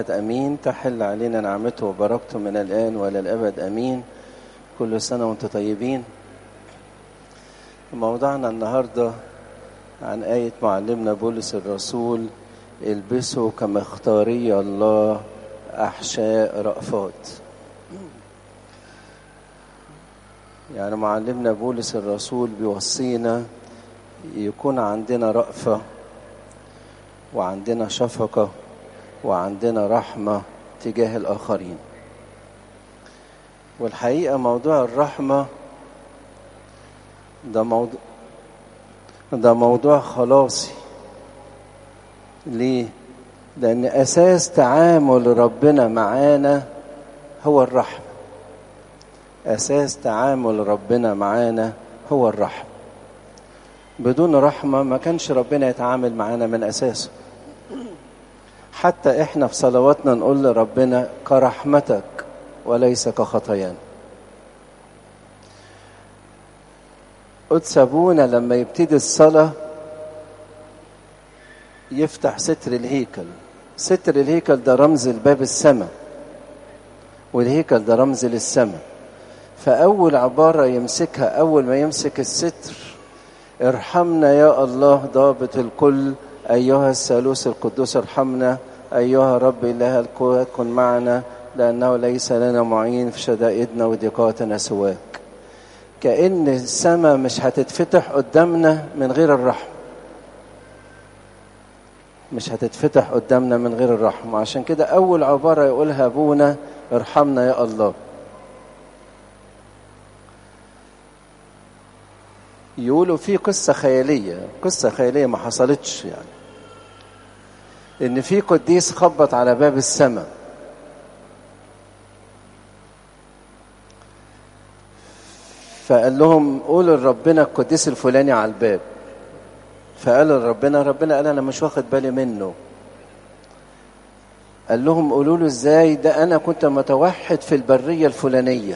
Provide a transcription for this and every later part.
أمين تحل علينا نعمته وبركته من الآن وإلى الأبد أمين كل سنة وأنتم طيبين موضوعنا النهاردة عن آية معلمنا بولس الرسول البسوا كما اختاري الله أحشاء رأفات يعني معلمنا بولس الرسول بيوصينا يكون عندنا رأفة وعندنا شفقة وعندنا رحمة تجاه الآخرين والحقيقة موضوع الرحمة ده موضوع ده موضوع خلاصي ليه؟ لأن أساس تعامل ربنا معانا هو الرحمة أساس تعامل ربنا معانا هو الرحمة بدون رحمة ما كانش ربنا يتعامل معانا من أساسه حتى احنا في صلواتنا نقول لربنا كرحمتك وليس كخطايانا قدس ابونا لما يبتدي الصلاه يفتح ستر الهيكل ستر الهيكل ده رمز لباب السماء والهيكل ده رمز للسماء فاول عباره يمسكها اول ما يمسك الستر ارحمنا يا الله ضابط الكل أيها الثالوث القدوس ارحمنا أيها رب إله القوات كن معنا لأنه ليس لنا معين في شدائدنا وضيقاتنا سواك كأن السماء مش هتتفتح قدامنا من غير الرحمة مش هتتفتح قدامنا من غير الرحمة عشان كده أول عبارة يقولها أبونا ارحمنا يا الله يقولوا في قصة خيالية قصة خيالية ما حصلتش يعني إن في قديس خبط على باب السماء فقال لهم قولوا لربنا القديس الفلاني على الباب فقالوا لربنا ربنا قال أنا مش واخد بالي منه قال لهم قولوا له ازاي ده أنا كنت متوحد في البرية الفلانية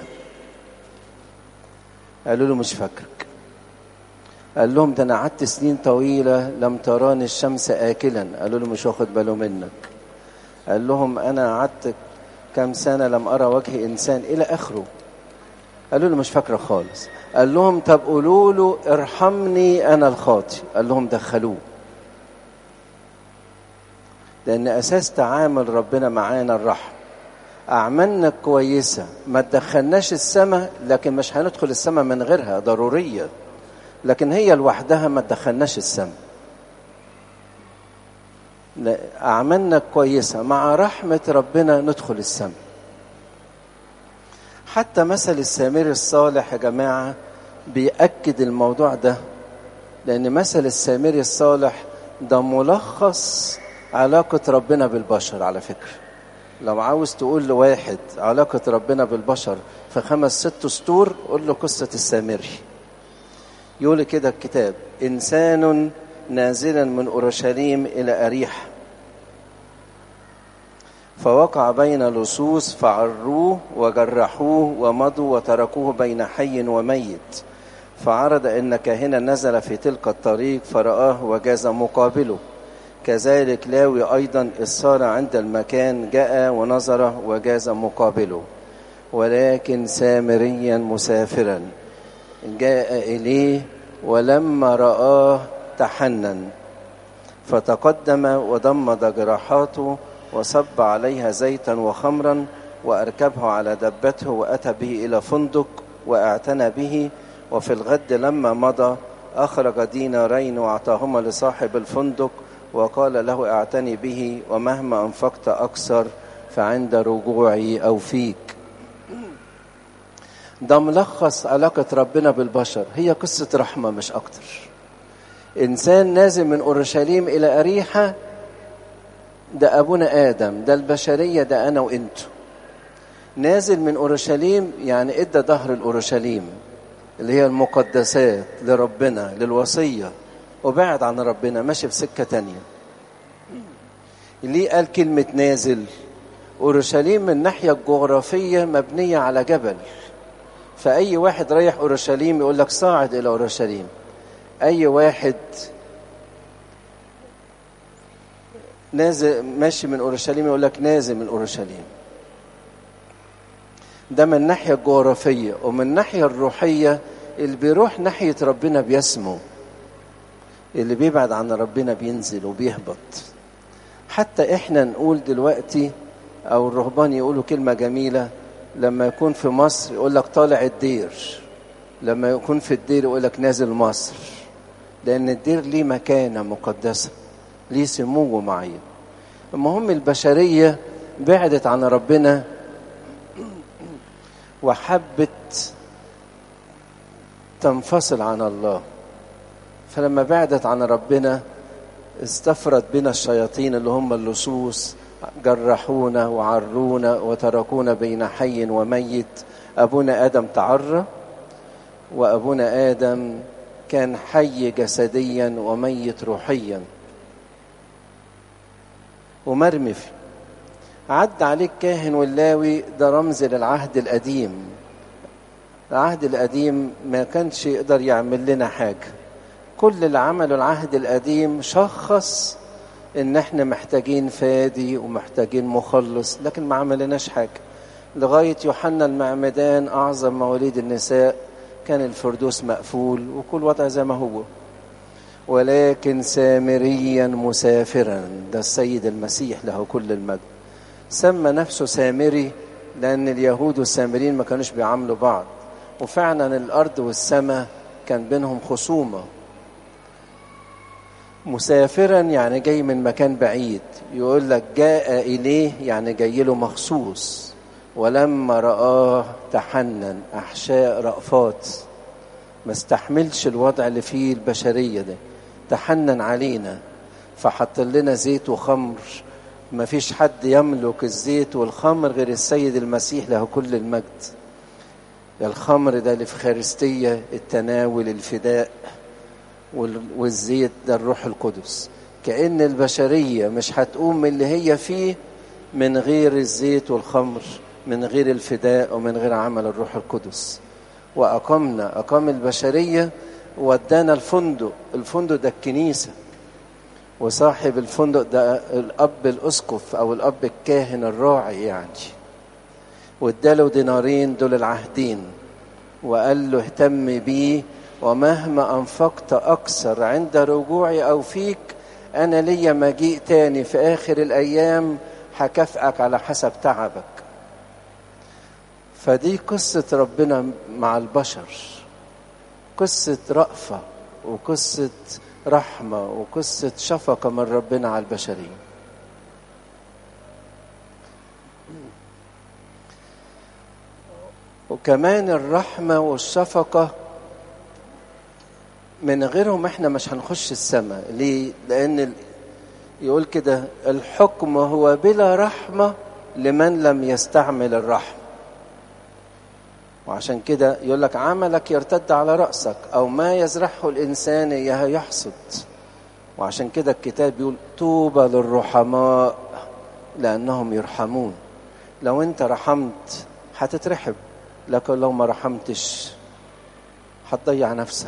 قالوا له مش فاكرك قال لهم ده انا قعدت سنين طويله لم تراني الشمس اكلا قالوا له مش واخد باله منك قال لهم انا قعدت كام سنه لم ارى وجه انسان الى اخره قالوا له مش فاكره خالص قال لهم طب قولوا له ارحمني انا الخاطي قال لهم دخلوه لان اساس تعامل ربنا معانا الرحم اعمالنا كويسه ما تدخلناش السماء لكن مش هندخل السماء من غيرها ضروريه لكن هي لوحدها ما تدخلناش السماء أعمالنا كويسة مع رحمة ربنا ندخل السماء حتى مثل السامري الصالح يا جماعة بيأكد الموضوع ده لأن مثل السامري الصالح ده ملخص علاقة ربنا بالبشر على فكرة لو عاوز تقول لواحد علاقة ربنا بالبشر في خمس ست سطور قول له قصة السامري يقول كده الكتاب إنسان نازلا من أورشليم إلى أريح فوقع بين لصوص فعروه وجرحوه ومضوا وتركوه بين حي وميت فعرض أن كاهنا نزل في تلك الطريق فرآه وجاز مقابله كذلك لاوي أيضا الصار عند المكان جاء ونظر وجاز مقابله ولكن سامريا مسافرا جاء إليه ولما رآه تحنن فتقدم وضمد جراحاته وصب عليها زيتا وخمرا وأركبه على دبته وأتى به إلى فندق واعتنى به وفي الغد لما مضى أخرج دينارين وأعطاهما لصاحب الفندق وقال له اعتني به ومهما أنفقت أكثر فعند رجوعي أوفيك ده ملخص علاقة ربنا بالبشر هي قصة رحمة مش أكتر إنسان نازل من أورشليم إلى أريحة ده أبونا آدم ده البشرية ده أنا وإنتو نازل من أورشليم يعني إدى ظهر الأورشليم اللي هي المقدسات لربنا للوصية وبعد عن ربنا ماشي في سكة تانية ليه قال كلمة نازل أورشليم من الناحية الجغرافية مبنية على جبل فأي واحد رايح أورشليم يقول لك صاعد إلى أورشليم أي واحد نازل ماشي من اورشليم يقول لك نازل من اورشليم ده من الناحيه الجغرافيه ومن الناحيه الروحيه اللي بيروح ناحيه ربنا بيسمو اللي بيبعد عن ربنا بينزل وبيهبط حتى احنا نقول دلوقتي او الرهبان يقولوا كلمه جميله لما يكون في مصر يقول لك طالع الدير لما يكون في الدير يقول لك نازل مصر لان الدير ليه مكانه مقدسه ليه سمو معين المهم البشريه بعدت عن ربنا وحبت تنفصل عن الله فلما بعدت عن ربنا استفرد بنا الشياطين اللي هم اللصوص جرحونا وعرونا وتركونا بين حي وميت أبونا آدم تعرى وأبونا آدم كان حي جسديا وميت روحيا ومرمي فيه عد عليك كاهن واللاوي ده رمز للعهد القديم العهد القديم ما كانش يقدر يعمل لنا حاجة كل اللي عمله العهد القديم شخص ان احنا محتاجين فادي ومحتاجين مخلص لكن ما عملناش حاجة لغاية يوحنا المعمدان اعظم مواليد النساء كان الفردوس مقفول وكل وضع زي ما هو ولكن سامريا مسافرا ده السيد المسيح له كل المجد سمى نفسه سامري لأن اليهود والسامريين ما كانوش بيعاملوا بعض وفعلا الأرض والسماء كان بينهم خصومة مسافرا يعني جاي من مكان بعيد يقول لك جاء إليه يعني جاي له مخصوص ولما رآه تحنن أحشاء رأفات ما استحملش الوضع اللي فيه البشرية ده تحنن علينا فحط لنا زيت وخمر ما فيش حد يملك الزيت والخمر غير السيد المسيح له كل المجد الخمر ده الإفخارستية التناول الفداء والزيت ده الروح القدس كأن البشرية مش هتقوم من اللي هي فيه من غير الزيت والخمر من غير الفداء ومن غير عمل الروح القدس وأقمنا أقام البشرية ودانا الفندق الفندق ده الكنيسة وصاحب الفندق ده الأب الأسقف أو الأب الكاهن الراعي يعني واداله دينارين دول العهدين وقال له اهتم بيه ومهما أنفقت أكثر عند رجوعي أو فيك أنا ليا مجيء تاني في آخر الأيام هكافئك على حسب تعبك فدي قصة ربنا مع البشر قصة رأفة وقصة رحمة وقصة شفقة من ربنا على البشرية وكمان الرحمة والشفقة من غيرهم احنا مش هنخش السماء ليه؟ لأن يقول كده الحكم هو بلا رحمة لمن لم يستعمل الرحمة وعشان كده يقول لك عملك يرتد على رأسك أو ما يزرعه الإنسان إياه يحصد وعشان كده الكتاب بيقول طوبى للرحماء لأنهم يرحمون لو أنت رحمت هتترحب لكن لو ما رحمتش هتضيع نفسك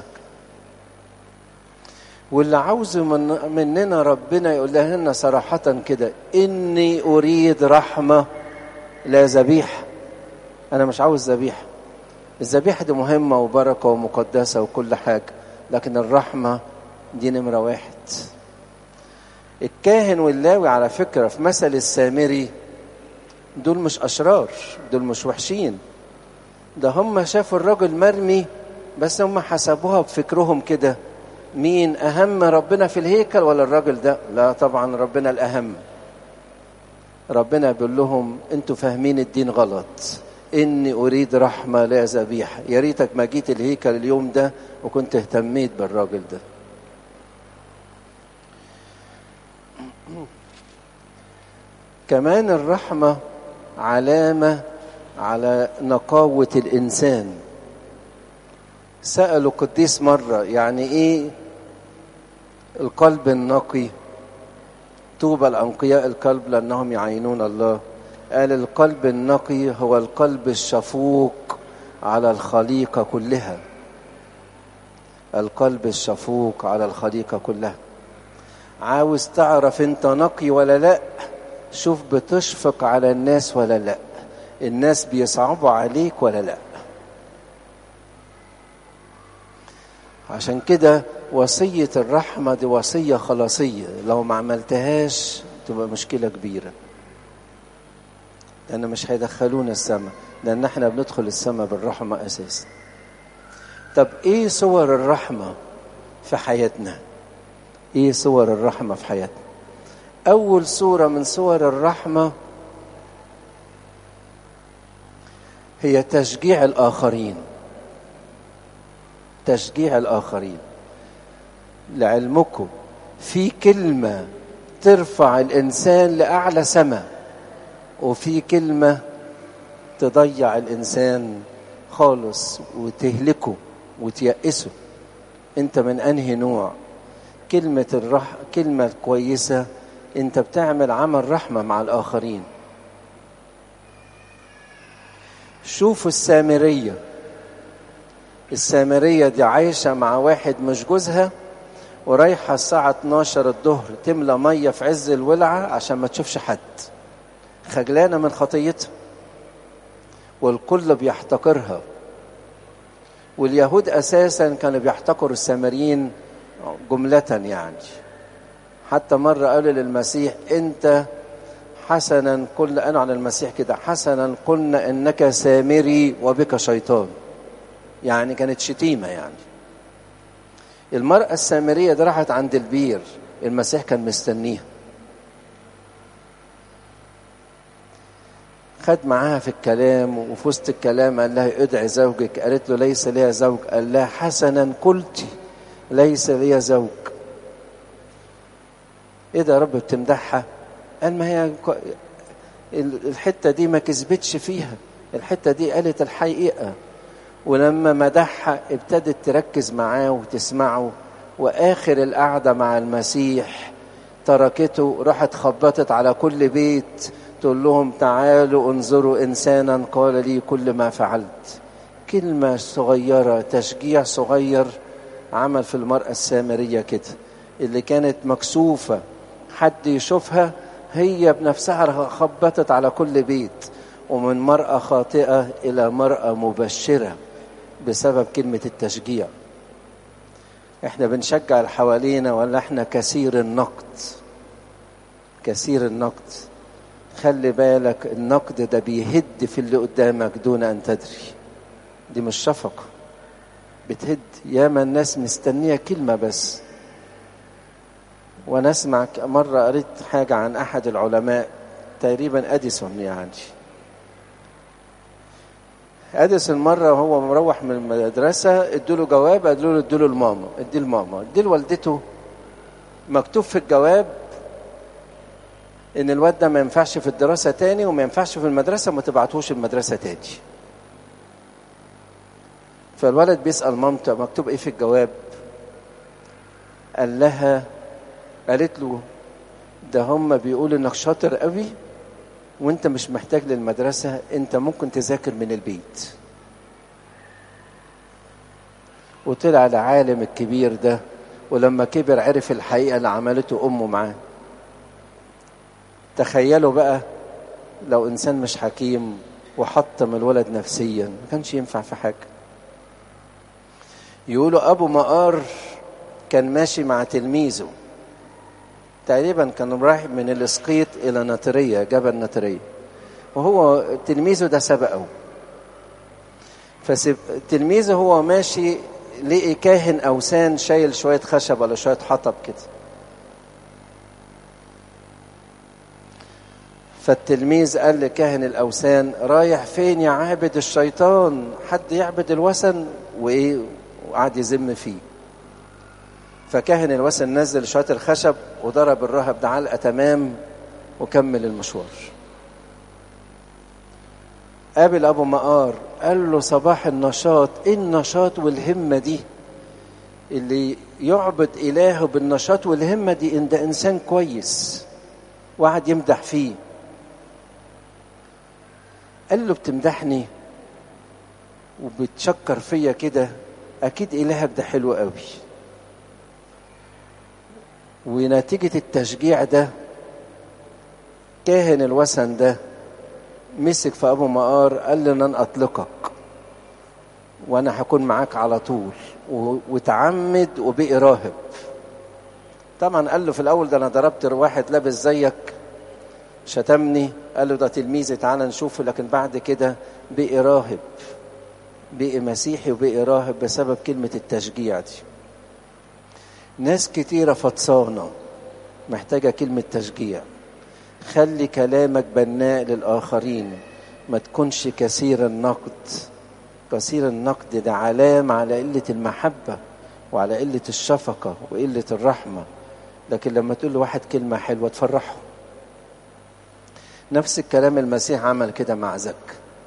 واللي عاوزه من مننا ربنا يقول لنا صراحة كده إني أريد رحمة لا ذبيحة أنا مش عاوز ذبيحة الذبيحة دي مهمة وبركة ومقدسة وكل حاجة لكن الرحمة دي نمرة واحد الكاهن واللاوي على فكرة في مثل السامري دول مش أشرار دول مش وحشين ده هم شافوا الرجل مرمي بس هم حسبوها بفكرهم كده مين أهم ربنا في الهيكل ولا الراجل ده لا طبعا ربنا الأهم ربنا بيقول لهم انتوا فاهمين الدين غلط إني أريد رحمة لا ذبيحة يا ريتك ما جيت الهيكل اليوم ده وكنت اهتميت بالراجل ده كمان الرحمة علامة على نقاوة الإنسان سألوا قديس مرة يعني إيه القلب النقي طوبى الأنقياء القلب لأنهم يعينون الله قال القلب النقي هو القلب الشفوق على الخليقة كلها القلب الشفوق على الخليقة كلها عاوز تعرف انت نقي ولا لا شوف بتشفق على الناس ولا لا الناس بيصعبوا عليك ولا لا عشان كده وصية الرحمة دي وصية خلاصية لو ما عملتهاش تبقى مشكلة كبيرة لأن مش هيدخلونا السماء لأن احنا بندخل السماء بالرحمة أساسا طب إيه صور الرحمة في حياتنا إيه صور الرحمة في حياتنا أول صورة من صور الرحمة هي تشجيع الآخرين تشجيع الآخرين لعلمكم في كلمة ترفع الإنسان لأعلى سماء وفي كلمة تضيع الإنسان خالص وتهلكه وتيأسه أنت من أنهي نوع كلمة الرح كلمة كويسة أنت بتعمل عمل رحمة مع الآخرين شوفوا السامرية السامرية دي عايشة مع واحد مش جوزها ورايحة الساعة 12 الظهر تملى مية في عز الولعة عشان ما تشوفش حد خجلانة من خطيتها والكل بيحتقرها واليهود أساسا كانوا بيحتقروا السامريين جملة يعني حتى مرة قالوا للمسيح أنت حسنا قلنا قالوا عن المسيح كده حسنا قلنا إنك سامري وبك شيطان يعني كانت شتيمة يعني المرأة السامرية دي راحت عند البير المسيح كان مستنيها خد معاها في الكلام وفي وسط الكلام قال لها ادعي زوجك قالت له ليس لي زوج قال لها حسنا قلت ليس لي زوج ايه ده يا رب بتمدحها قال ما هي الحته دي ما كذبتش فيها الحته دي قالت الحقيقه ولما مدحها ابتدت تركز معاه وتسمعه واخر القعده مع المسيح تركته راحت خبطت على كل بيت تقول لهم تعالوا انظروا انسانا قال لي كل ما فعلت كلمه صغيره تشجيع صغير عمل في المراه السامريه كده اللي كانت مكسوفه حد يشوفها هي بنفسها خبطت على كل بيت ومن مرأة خاطئة إلى مرأة مبشرة بسبب كلمة التشجيع احنا بنشجع اللي حوالينا ولا احنا كثير النقد كثير النقد خلي بالك النقد ده بيهد في اللي قدامك دون ان تدري دي مش شفقة بتهد ياما الناس مستنية كلمة بس وانا اسمع مرة قريت حاجة عن احد العلماء تقريبا اديسون يعني اديسون مره وهو مروح من المدرسه ادوا له جواب قالوا له ادوا له لماما ادي لماما ادي لوالدته مكتوب في الجواب ان الواد ده ما ينفعش في الدراسه تاني وما ينفعش في المدرسه ما تبعتوش المدرسه تاني فالولد بيسال مامته مكتوب ايه في الجواب قال لها قالت له ده هم بيقولوا انك شاطر قوي وانت مش محتاج للمدرسة انت ممكن تذاكر من البيت وطلع العالم الكبير ده ولما كبر عرف الحقيقة اللي عملته أمه معاه تخيلوا بقى لو إنسان مش حكيم وحطم الولد نفسيا ما كانش ينفع في حاجة يقولوا أبو مقار كان ماشي مع تلميذه تقريبا كان رايح من الاسقيط الى نطريه جبل نطريه وهو تلميذه ده سبقه فتلميذه هو ماشي لقي كاهن اوثان شايل شويه خشب ولا شويه حطب كده فالتلميذ قال لكاهن الاوثان رايح فين يا عابد الشيطان حد يعبد الوثن وايه وقعد يذم فيه فكاهن الوثن نزل شويه الخشب وضرب الراهب ده علقه تمام وكمل المشوار قابل ابو مقار قال له صباح النشاط ايه النشاط والهمه دي اللي يعبد الهه بالنشاط والهمه دي ان ده انسان كويس وقعد يمدح فيه قال له بتمدحني وبتشكر فيا كده اكيد الهك ده حلو قوي ونتيجة التشجيع ده كاهن الوثن ده مسك في أبو مقار قال له أنا أطلقك وأنا هكون معاك على طول وتعمد وبقي راهب طبعا قال له في الأول ده أنا ضربت واحد لابس زيك شتمني قال له ده تلميذي تعالى نشوفه لكن بعد كده بقي راهب بقي مسيحي وبقي راهب بسبب كلمة التشجيع دي ناس كتيرة فطسانة محتاجة كلمة تشجيع خلي كلامك بناء للآخرين ما تكونش كثير النقد كثير النقد ده علامة على قلة المحبة وعلى قلة الشفقة وقلة الرحمة لكن لما تقول لواحد كلمة حلوة تفرحه نفس الكلام المسيح عمل كده مع زك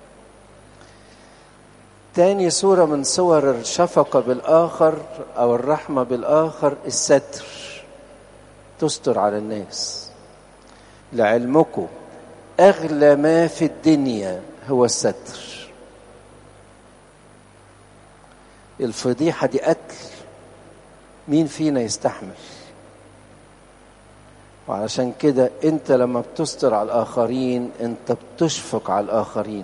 تاني صورة من صور الشفقة بالآخر أو الرحمة بالآخر الستر تستر على الناس لعلمكم أغلى ما في الدنيا هو الستر الفضيحة دي قتل مين فينا يستحمل وعشان كده انت لما بتستر على الآخرين انت بتشفق على الآخرين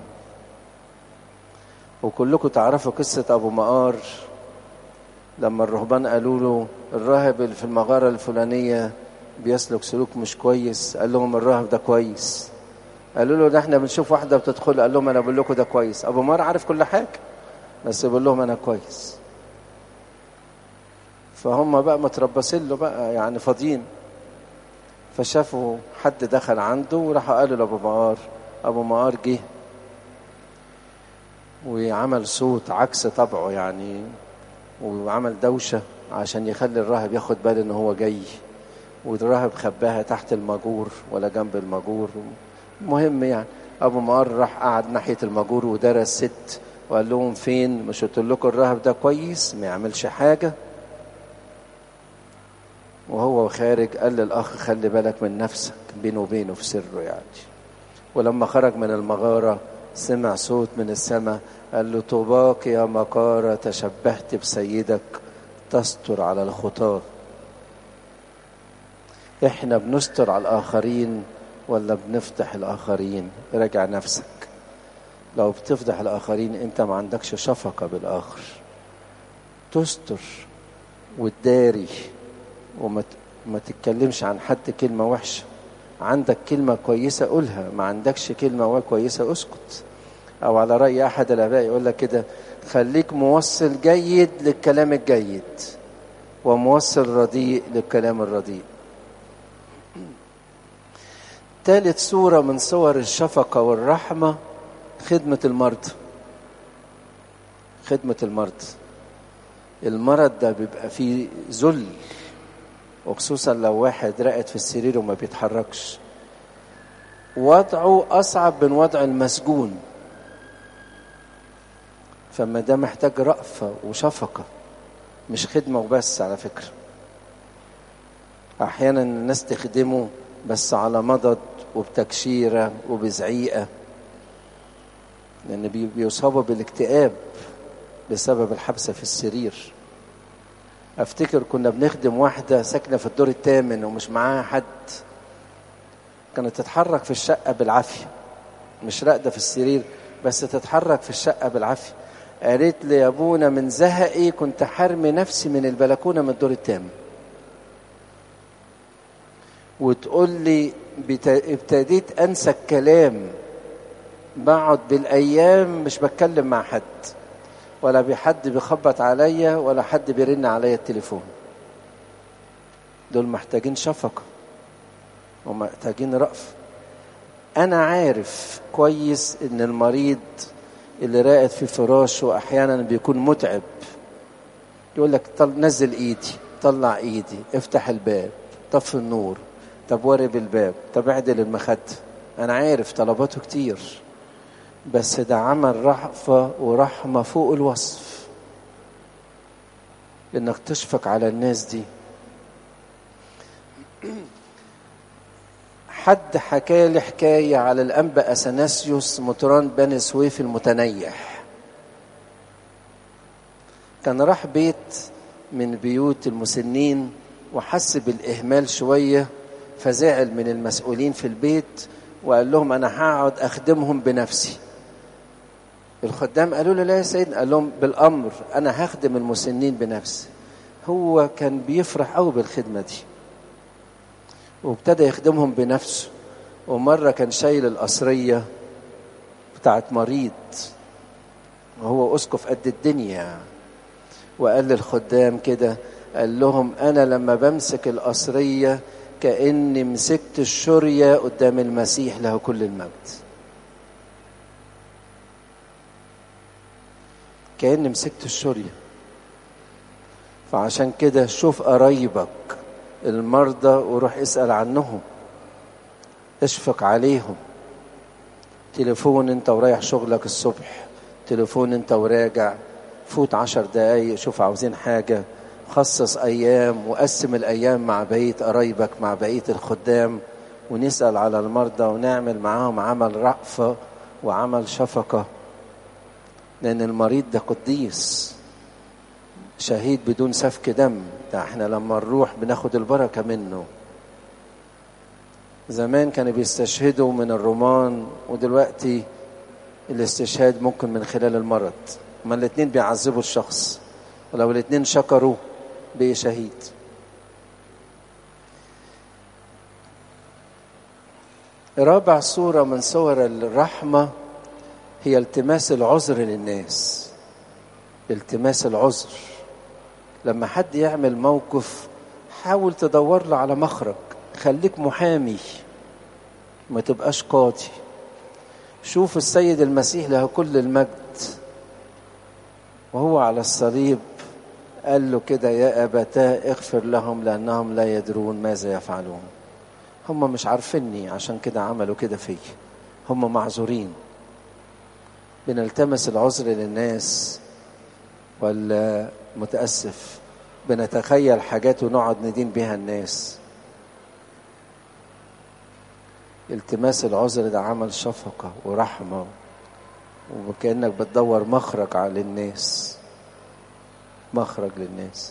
وكلكم تعرفوا قصة أبو مقار لما الرهبان قالوا له الراهب اللي في المغارة الفلانية بيسلك سلوك مش كويس قال لهم الراهب ده كويس قالوا له ده احنا بنشوف واحدة بتدخل قال لهم أنا بقول لكم ده كويس أبو مقار عارف كل حاجة بس بيقول لهم أنا كويس فهم بقى متربصين له بقى يعني فاضيين فشافوا حد دخل عنده وراحوا قالوا لأبو مقار أبو مقار جه وعمل صوت عكس طبعه يعني وعمل دوشة عشان يخلي الراهب ياخد باله ان هو جاي والراهب خباها تحت المجور ولا جنب المجور المهم يعني ابو مقر راح قعد ناحية المجور ودرس ست وقال لهم فين مش قلت لكم الراهب ده كويس ما يعملش حاجة وهو خارج قال للأخ خلي بالك من نفسك بينه وبينه في سره يعني ولما خرج من المغارة سمع صوت من السماء قال له طوباك يا مقارة تشبهت بسيدك تستر على الخطاة احنا بنستر على الآخرين ولا بنفتح الآخرين راجع نفسك لو بتفضح الآخرين انت ما عندكش شفقة بالآخر تستر وتداري وما ما تتكلمش عن حد كلمة وحشة عندك كلمة كويسة قولها ما عندكش كلمة كويسة اسكت أو على رأي أحد الآباء يقول لك كده خليك موصل جيد للكلام الجيد وموصل رديء للكلام الرديء ثالث صورة من صور الشفقة والرحمة خدمة المرضى خدمة المرضى المرض ده بيبقى فيه ذل وخصوصا لو واحد راقد في السرير وما بيتحركش وضعه أصعب من وضع المسجون فما ده محتاج رأفة وشفقة مش خدمة وبس على فكرة أحيانا الناس تخدمه بس على مضض وبتكشيرة وبزعيقة لأن بيصابوا بالاكتئاب بسبب الحبسة في السرير افتكر كنا بنخدم واحدة ساكنة في الدور الثامن ومش معاها حد كانت تتحرك في الشقة بالعافية مش راقدة في السرير بس تتحرك في الشقة بالعافية قالت لي يا ابونا من زهقي كنت حرمي نفسي من البلكونة من الدور الثامن وتقول لي ابتديت انسى الكلام بقعد بالايام مش بتكلم مع حد ولا بحد بيخبط عليا ولا حد بيرن عليا التليفون دول محتاجين شفقة ومحتاجين رأف أنا عارف كويس إن المريض اللي راقد في فراشه أحيانا بيكون متعب يقول لك طل نزل إيدي طلع إيدي افتح الباب طفي النور طب ورب الباب طب اعدل المخدة أنا عارف طلباته كتير بس ده عمل رحفة ورحمة فوق الوصف انك تشفق على الناس دي حد حكى لي حكاية على الأنبا أثناسيوس مطران بني سويف المتنيح كان راح بيت من بيوت المسنين وحس بالإهمال شوية فزعل من المسؤولين في البيت وقال لهم أنا هقعد أخدمهم بنفسي الخدام قالوا له لا يا سيدنا قال لهم بالأمر أنا هخدم المسنين بنفسي هو كان بيفرح قوي بالخدمة دي وابتدى يخدمهم بنفسه ومرة كان شايل القصرية بتاعت مريض وهو أسقف قد الدنيا وقال للخدام كده قال لهم أنا لما بمسك القصرية كأني مسكت الشرية قدام المسيح له كل المجد كأني مسكت الشرية فعشان كده شوف قرايبك المرضى وروح اسأل عنهم اشفق عليهم تليفون انت ورايح شغلك الصبح تليفون انت وراجع فوت عشر دقايق شوف عاوزين حاجة خصص أيام وقسم الأيام مع بقية قرايبك مع بقية الخدام ونسأل على المرضى ونعمل معاهم عمل رأفة وعمل شفقة لأن المريض ده قديس شهيد بدون سفك دم ده احنا لما نروح بناخد البركة منه زمان كانوا بيستشهدوا من الرومان ودلوقتي الاستشهاد ممكن من خلال المرض ما الاتنين بيعذبوا الشخص ولو الاتنين شكروا بقي شهيد رابع صورة من صور الرحمة هي التماس العذر للناس التماس العذر لما حد يعمل موقف حاول تدور له على مخرج خليك محامي ما تبقاش قاضي شوف السيد المسيح له كل المجد وهو على الصليب قال له كده يا أبتاه اغفر لهم لأنهم لا يدرون ماذا يفعلون هم مش عارفيني عشان كده عملوا كده فيا هم معذورين بنلتمس العذر للناس ولا متأسف بنتخيل حاجات ونقعد ندين بيها الناس التماس العذر ده عمل شفقة ورحمة وكأنك بتدور مخرج على الناس مخرج للناس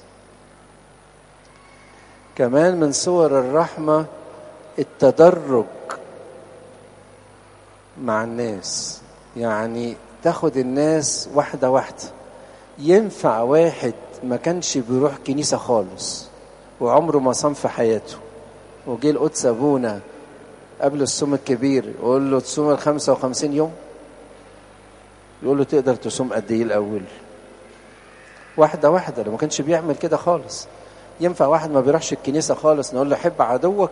كمان من صور الرحمة التدرج مع الناس يعني تاخد الناس واحدة واحدة ينفع واحد ما كانش بيروح كنيسة خالص وعمره ما صام في حياته وجه القدس أبونا قبل الصوم الكبير يقول له تصوم ال 55 يوم يقول له تقدر تصوم قد ايه الاول واحده واحده لو ما كانش بيعمل كده خالص ينفع واحد ما بيروحش الكنيسه خالص نقول له حب عدوك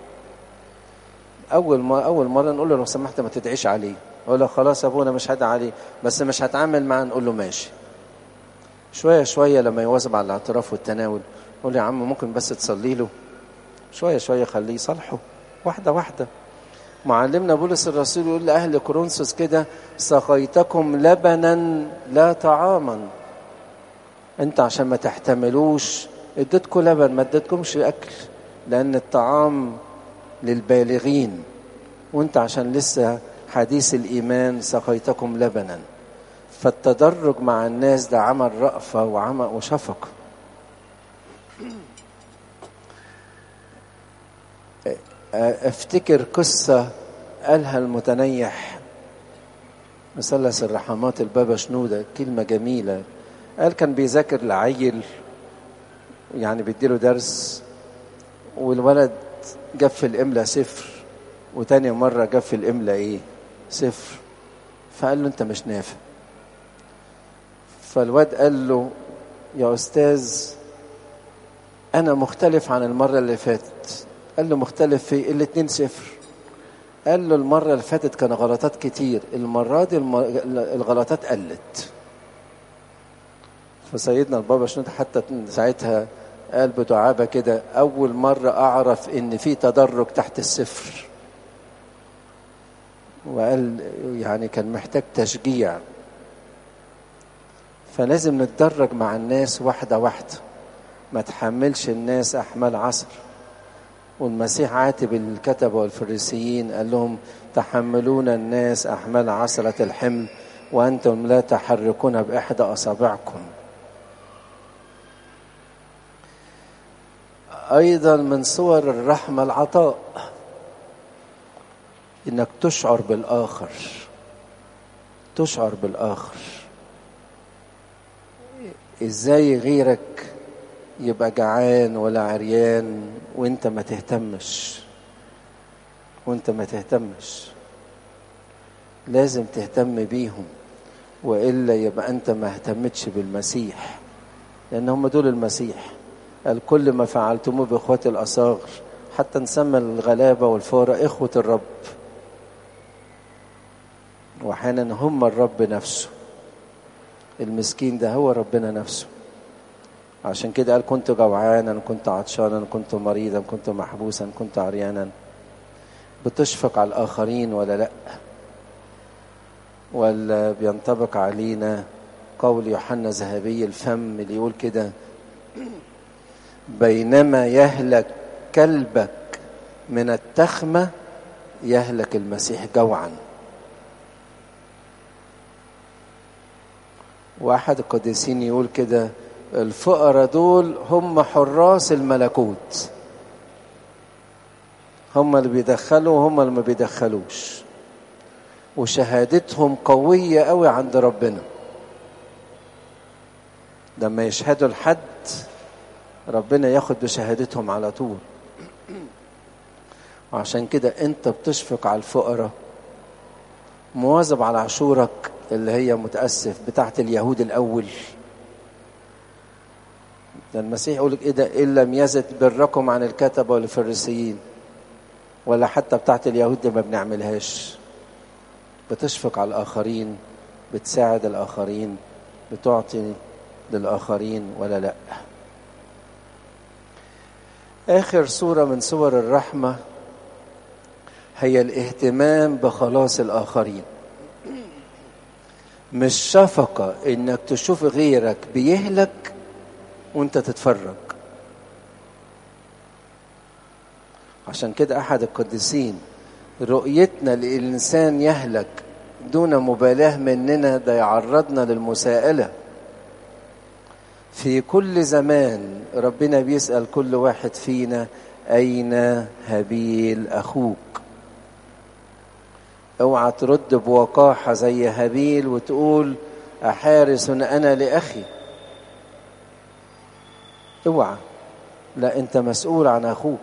اول ما اول مره نقول له لو سمحت ما تدعيش عليه يقول له خلاص ابونا مش هدعي عليه بس مش هتعامل معاه نقول له ماشي شويه شويه لما يواظب على الاعتراف والتناول نقول له يا عم ممكن بس تصلي له شويه شويه خليه يصالحه واحده واحده معلمنا بولس الرسول يقول لأهل كورنثوس كده سقيتكم لبنا لا طعاما انت عشان ما تحتملوش اديتكم لبن ما اديتكمش اكل لان الطعام للبالغين وانت عشان لسه حديث الايمان سقيتكم لبنا فالتدرج مع الناس ده عمل رأفة وعمل وشفقة افتكر قصة قالها المتنيح مثلث الرحمات البابا شنودة كلمة جميلة قال كان بيذاكر لعيل يعني بيديله درس والولد جاب في الإملة صفر وتاني مرة جاب في الإملة إيه صفر فقال له أنت مش نافع فالواد قال له يا أستاذ أنا مختلف عن المرة اللي فاتت قال له مختلف في الاتنين صفر قال له المرة اللي فاتت كان غلطات كتير المرة دي الم... الغلطات قلت فسيدنا البابا شنود حتى ساعتها قال بدعابة كده أول مرة أعرف إن في تدرج تحت الصفر وقال يعني كان محتاج تشجيع فلازم نتدرج مع الناس واحدة واحدة ما تحملش الناس أحمال عصر والمسيح عاتب الكتبة والفريسيين قال لهم تحملون الناس أحمال عسرة الحمل وأنتم لا تحركون بإحدى أصابعكم أيضا من صور الرحمة العطاء إنك تشعر بالآخر تشعر بالآخر إزاي غيرك يبقى جعان ولا عريان وانت ما تهتمش وانت ما تهتمش لازم تهتم بيهم والا يبقى انت ما اهتمتش بالمسيح لان هم دول المسيح قال كل ما فعلتموه باخواتي الاصاغر حتى نسمى الغلابه والفقراء اخوه الرب واحيانا هم الرب نفسه المسكين ده هو ربنا نفسه عشان كده قال كنت جوعانا كنت عطشانا كنت مريضا كنت محبوسا كنت عريانا بتشفق على الآخرين ولا لأ ولا بينطبق علينا قول يوحنا ذهبي الفم اللي يقول كده بينما يهلك كلبك من التخمة يهلك المسيح جوعا واحد القديسين يقول كده الفقراء دول هم حراس الملكوت هم اللي بيدخلوا وهم اللي ما بيدخلوش وشهادتهم قوية قوي عند ربنا لما يشهدوا لحد ربنا ياخد بشهادتهم على طول وعشان كده انت بتشفق على الفقراء مواظب على عشورك اللي هي متأسف بتاعت اليهود الأول ده المسيح يقول لك ايه ده ان لم يزد بركم عن الكتبه والفريسيين ولا حتى بتاعت اليهود دي ما بنعملهاش بتشفق على الاخرين بتساعد الاخرين بتعطي للاخرين ولا لا اخر صوره من صور الرحمه هي الاهتمام بخلاص الاخرين مش شفقه انك تشوف غيرك بيهلك وانت تتفرج عشان كده احد القديسين رؤيتنا للانسان يهلك دون مبالاه مننا ده يعرضنا للمساءله في كل زمان ربنا بيسال كل واحد فينا اين هابيل اخوك اوعى ترد بوقاحه زي هابيل وتقول احارس انا لاخي اوعى لا انت مسؤول عن اخوك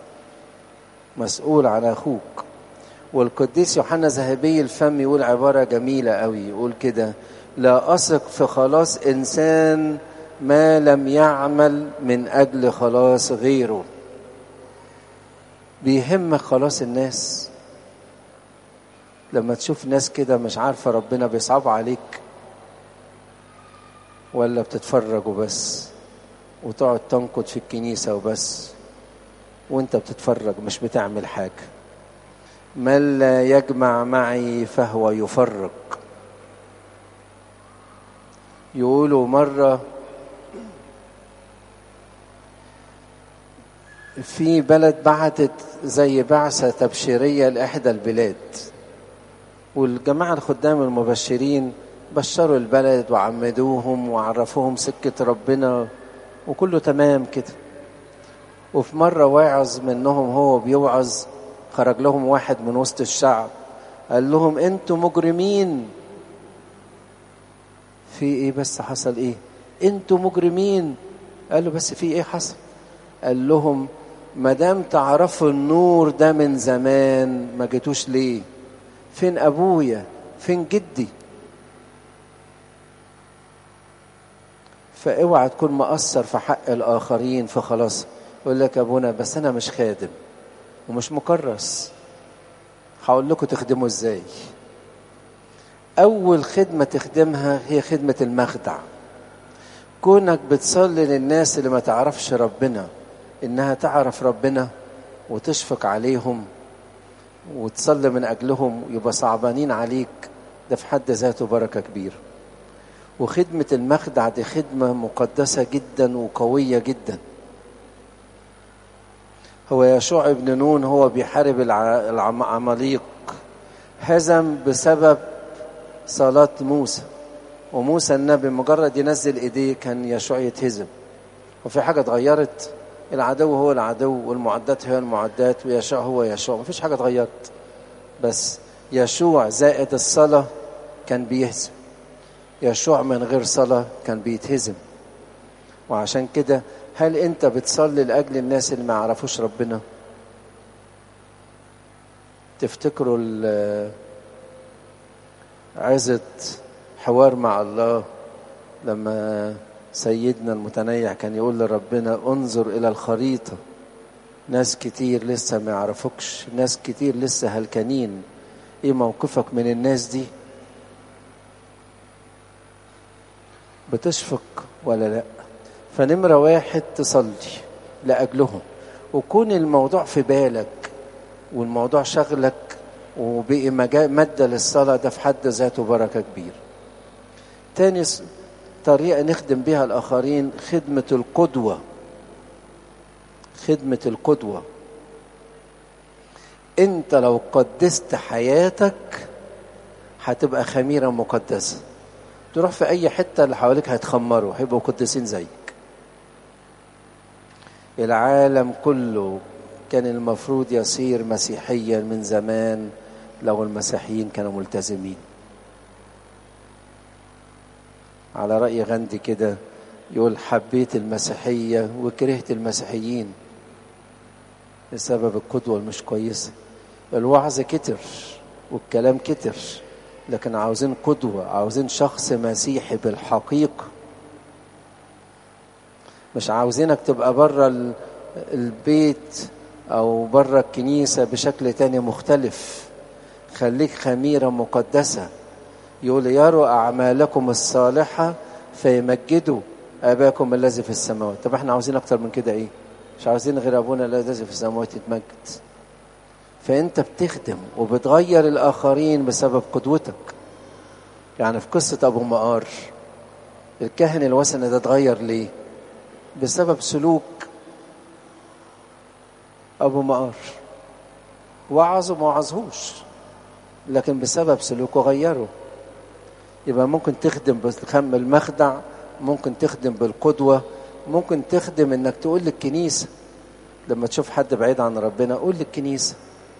مسؤول عن اخوك والقديس يوحنا ذهبي الفم يقول عبارة جميلة قوي يقول كده لا أثق في خلاص إنسان ما لم يعمل من أجل خلاص غيره بيهمك خلاص الناس لما تشوف ناس كده مش عارفة ربنا بيصعب عليك ولا بتتفرج وبس وتقعد تنقد في الكنيسة وبس وانت بتتفرج مش بتعمل حاجة من لا يجمع معي فهو يفرق يقولوا مرة في بلد بعتت زي بعثة تبشيرية لإحدى البلاد والجماعة الخدام المبشرين بشروا البلد وعمدوهم وعرفوهم سكة ربنا وكله تمام كده وفي مرة واعظ منهم هو بيوعظ خرج لهم واحد من وسط الشعب قال لهم انتوا مجرمين في ايه بس حصل ايه انتوا مجرمين قالوا بس في ايه حصل قال لهم ما دام تعرفوا النور ده من زمان ما جيتوش ليه فين ابويا فين جدي فاوعى تكون مقصر في حق الاخرين فخلاص يقول لك ابونا بس انا مش خادم ومش مكرس هقول لكم تخدموا ازاي اول خدمه تخدمها هي خدمه المخدع كونك بتصلي للناس اللي ما تعرفش ربنا انها تعرف ربنا وتشفق عليهم وتصلي من اجلهم يبقى صعبانين عليك ده في حد ذاته بركه كبيره وخدمه المخدع دي خدمه مقدسه جدا وقويه جدا هو يشوع ابن نون هو بيحارب العماليق هزم بسبب صلاة موسى وموسى النبي مجرد ينزل ايديه كان يشوع يتهزم وفي حاجة اتغيرت العدو هو العدو والمعدات هي المعدات ويشوع هو يشوع مفيش حاجة اتغيرت بس يشوع زائد الصلاة كان بيهزم يشوع من غير صلاة كان بيتهزم وعشان كده هل انت بتصلي لأجل الناس اللي ما يعرفوش ربنا تفتكروا عزة حوار مع الله لما سيدنا المتنيع كان يقول لربنا انظر إلى الخريطة ناس كتير لسه ما يعرفوكش ناس كتير لسه هلكانين ايه موقفك من الناس دي بتشفق ولا لا فنمرة واحد تصلي لأجلهم وكون الموضوع في بالك والموضوع شغلك وبقي مادة للصلاة ده في حد ذاته بركة كبيرة تاني طريقة نخدم بها الآخرين خدمة القدوة خدمة القدوة انت لو قدست حياتك هتبقى خميرة مقدسة تروح في اي حتة اللي حواليك هيتخمروا هيبقوا قديسين زيك العالم كله كان المفروض يصير مسيحيا من زمان لو المسيحيين كانوا ملتزمين على رأي غاندي كده يقول حبيت المسيحية وكرهت المسيحيين بسبب القدوة المش كويسة الوعظ كتر والكلام كتر لكن عاوزين قدوة عاوزين شخص مسيحي بالحقيقة مش عاوزينك تبقى بره البيت او بره الكنيسة بشكل تاني مختلف خليك خميرة مقدسة يقول يروا أعمالكم الصالحة فيمجدوا أباكم الذي في السماوات طب احنا عاوزين أكتر من كده إيه مش عاوزين غير أبونا الذي في السماوات يتمجد فأنت بتخدم وبتغير الآخرين بسبب قدوتك يعني في قصة أبو مقار الكاهن الوثني ده اتغير ليه بسبب سلوك أبو مقار وعظه ما وعظهوش لكن بسبب سلوكه غيره يبقى ممكن تخدم بالخم المخدع ممكن تخدم بالقدوة ممكن تخدم انك تقول للكنيسة لما تشوف حد بعيد عن ربنا قول للكنيسة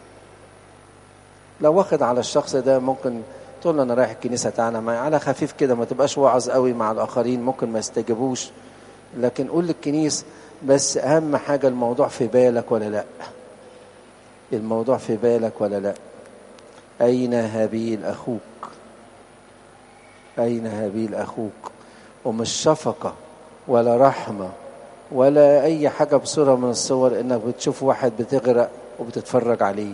لو واخد على الشخص ده ممكن تقول له انا رايح الكنيسة تعالى معي على خفيف كده ما تبقاش واعظ قوي مع الاخرين ممكن ما يستجيبوش لكن قول للكنيسة بس اهم حاجة الموضوع في بالك ولا لا الموضوع في بالك ولا لا اين هابيل اخوك أين هابيل أخوك ومش شفقة ولا رحمة ولا أي حاجة بصورة من الصور إنك بتشوف واحد بتغرق وبتتفرج عليه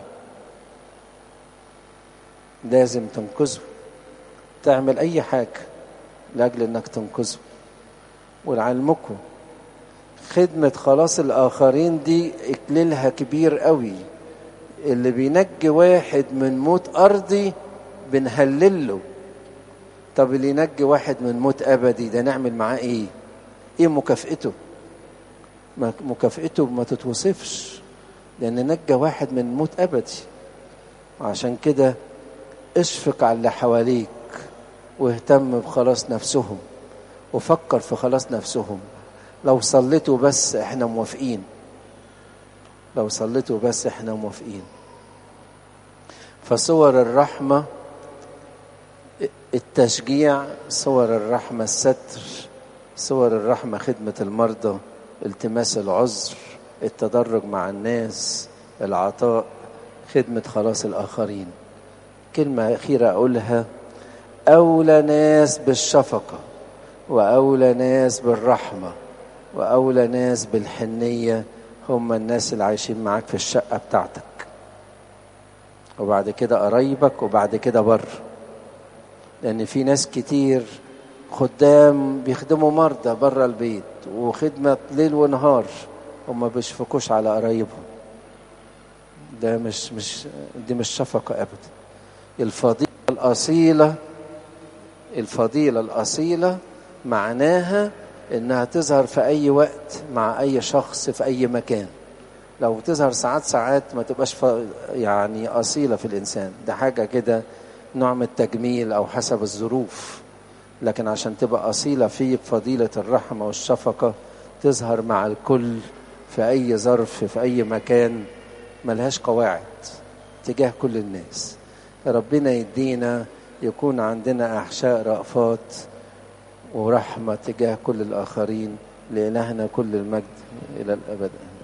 لازم تنقذه تعمل أي حاجة لأجل إنك تنقذه ولعلمكم خدمة خلاص الآخرين دي إكليلها كبير قوي اللي بينجي واحد من موت أرضي بنهلله طب اللي ينجي واحد من موت ابدي ده نعمل معاه ايه ايه مكافئته مكافئته ما تتوصفش لان نجى واحد من موت ابدي عشان كده اشفق على اللي حواليك واهتم بخلاص نفسهم وفكر في خلاص نفسهم لو صليتوا بس احنا موافقين لو صليتوا بس احنا موافقين فصور الرحمه التشجيع صور الرحمة الستر صور الرحمة خدمة المرضى التماس العذر التدرج مع الناس العطاء خدمة خلاص الآخرين كلمة أخيرة أقولها أولى ناس بالشفقة وأولى ناس بالرحمة وأولى ناس بالحنية هم الناس اللي عايشين معاك في الشقة بتاعتك وبعد كده قرايبك وبعد كده بره لأن في ناس كتير خدام بيخدموا مرضى بره البيت وخدمة ليل ونهار وما بيشفقوش على قرايبهم ده مش مش دي مش شفقة أبدا الفضيلة الأصيلة الفضيلة الأصيلة معناها إنها تظهر في أي وقت مع أي شخص في أي مكان لو تظهر ساعات ساعات ما تبقاش ف... يعني أصيلة في الإنسان ده حاجة كده نوع من التجميل أو حسب الظروف لكن عشان تبقى أصيلة فيك فضيلة الرحمة والشفقة تظهر مع الكل في أي ظرف في أي مكان ملهاش قواعد تجاه كل الناس ربنا يدينا يكون عندنا أحشاء رأفات ورحمة تجاه كل الآخرين لإلهنا كل المجد إلى الأبد